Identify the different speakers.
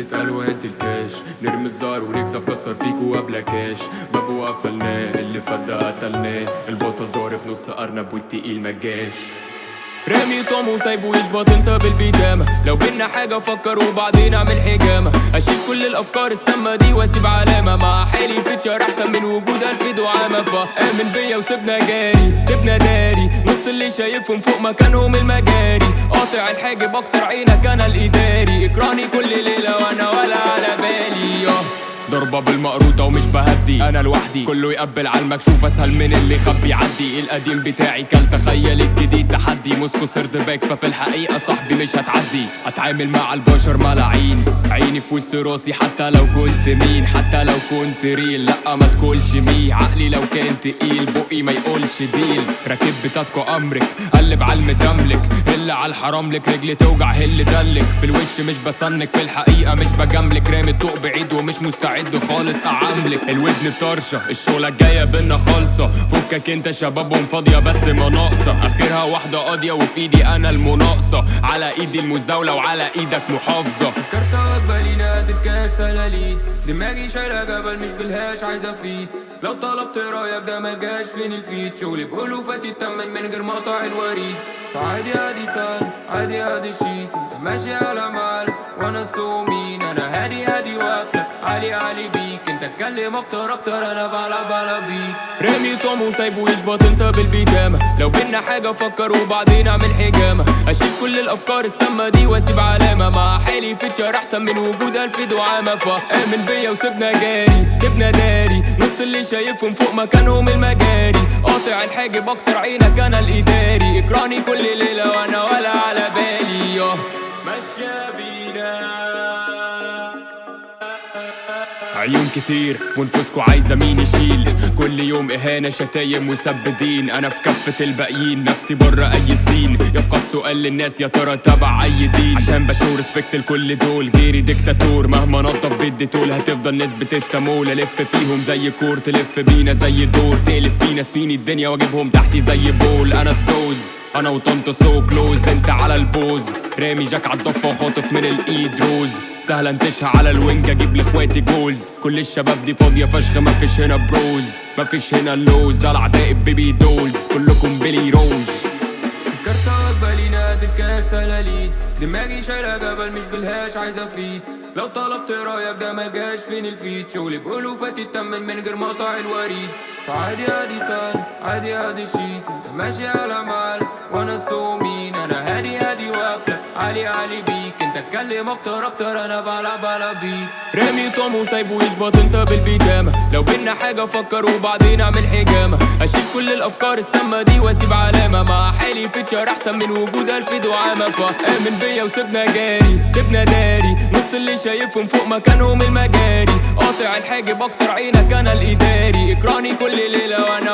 Speaker 1: تتقال وهد الكاش نرمي الزار ونكسب كسر فيكو قبل كاش بابو قفلناه اللي فات ده قتلناه البطل ضارب نص ارنب والتقيل مجاش رامي طعم وسايبه يشبط انت بالبيجامة لو بينا حاجة فكر وبعدين اعمل حجامة اشيل كل الافكار السامة دي واسيب علامة مع حالي فيتشر احسن من وجود الف دعامة فامن بيا وسيبنا جاري سيبنا داري نص اللي شايفهم فوق مكانهم المجاري قاطع الحاجب اكسر عينك انا الاداري اكرهني كل ليلة وانا ولا على بالي ياه ضربة بالمقروطة ومش بهدي أنا لوحدي كله يقبل على المكشوف أسهل من اللي يخبي يعدي القديم بتاعي كل تخيل الجديد تحدي موسكو سرد باك ففي الحقيقة صاحبي مش هتعدي أتعامل مع البشر ملاعين عيني في وسط راسي حتى لو كنت مين حتى لو كنت ريل لأ ما تقولش مي عقلي لو كان تقيل بقي ما يقولش ديل راكب بتاتكو أمرك قلب على المتملك هل على الحرام لك رجلي توجع هل دلك في الوش مش بسنك في الحقيقة مش بجاملك رامي الطوق بعيد ومش مستعد خالص أعاملك الودن طرشة الشغلة الجاية بينا خالصة فكك انت شبابهم فاضية بس ما ناقصة آخرها واحدة قاضية وفي ايدي أنا المناقصة على ايدي المزاولة وعلى ايدك محافظة كارتة واجبة لينا تركاش سلاليد دماغي شايلة جبل مش بالهاش عايز افيد لو طلبت رايك ده ما جاش فين الفيد شغلي بألوفات يتمن من غير مقطع الوريد عادي عادي سال عادي عادي شيت انت ماشي على مال وانا سومين انا هادي هادي واكلك علي علي بيك انت اتكلم اكتر اكتر انا بلا بلا بيك رامي طعم وسايبه يشبط انت بالبيجامة لو بينا حاجة فكر وبعدين اعمل حجامة اشيل كل الافكار السامة دي واسيب علامة مع حالي فيتشر احسن من وجود الف دعامة فامن بيا وسيبنا جاري سيبنا داري نص اللي شايفهم فوق مكانهم المجاري قاطع الحاجب اكسر عينك انا الاداري اكرهني كل ليلة وانا ولا على بالي ياه ماشية بينا عيون كتير ونفوسكوا عايزة مين يشيل كل يوم إهانة شتايم مسبدين أنا في كفة الباقيين نفسي بره أي سين يبقى السؤال للناس يا ترى تبع أي دين عشان بشو ريسبكت لكل دول غيري ديكتاتور مهما نضف بدي طول هتفضل نسبة التمول ألف فيهم زي كور تلف بينا زي دور تقلب فينا سنين الدنيا واجيبهم تحتي زي بول أنا الدوز انا وطنط سو كلوز انت على البوز رامي جاك عالضفة وخاطف من الايد روز سهلا انتشها على الوينج اجيب لاخواتي جولز كل الشباب دي فاضية فشخ مفيش هنا بروز مفيش هنا اللوز الاعداء بيبي دولز كلكم بيلي روز كارتة واجبة لينا تركاش سلاليد دماغي شايلة جبل مش بالهاش عايز افيد لو طلبت رايك ده ما جاش فين الفيد شغلي بألوفات يتمن من غير مقطع الوريد عادي عادي سال عادي عادي شيت انت ماشي على مال وانا سومين انا هادي هادي واكلك علي علي بيك انت اتكلم اكتر اكتر انا بلا بلا بيك رامي طعم وسايبه يشبط انت بالبيجامة لو بينا حاجة فكر وبعدين اعمل حجامة اشيل كل الافكار السامة دي واسيب علامة مع حالي فيتشر احسن من وجود الف دعامة فامن بيا وسيبنا جاري سيبنا داري نص اللي شايفهم فوق مكانهم المجاري قاطع الحاجب اكسر عينك انا الاداري اكرهني كل ليلة وانا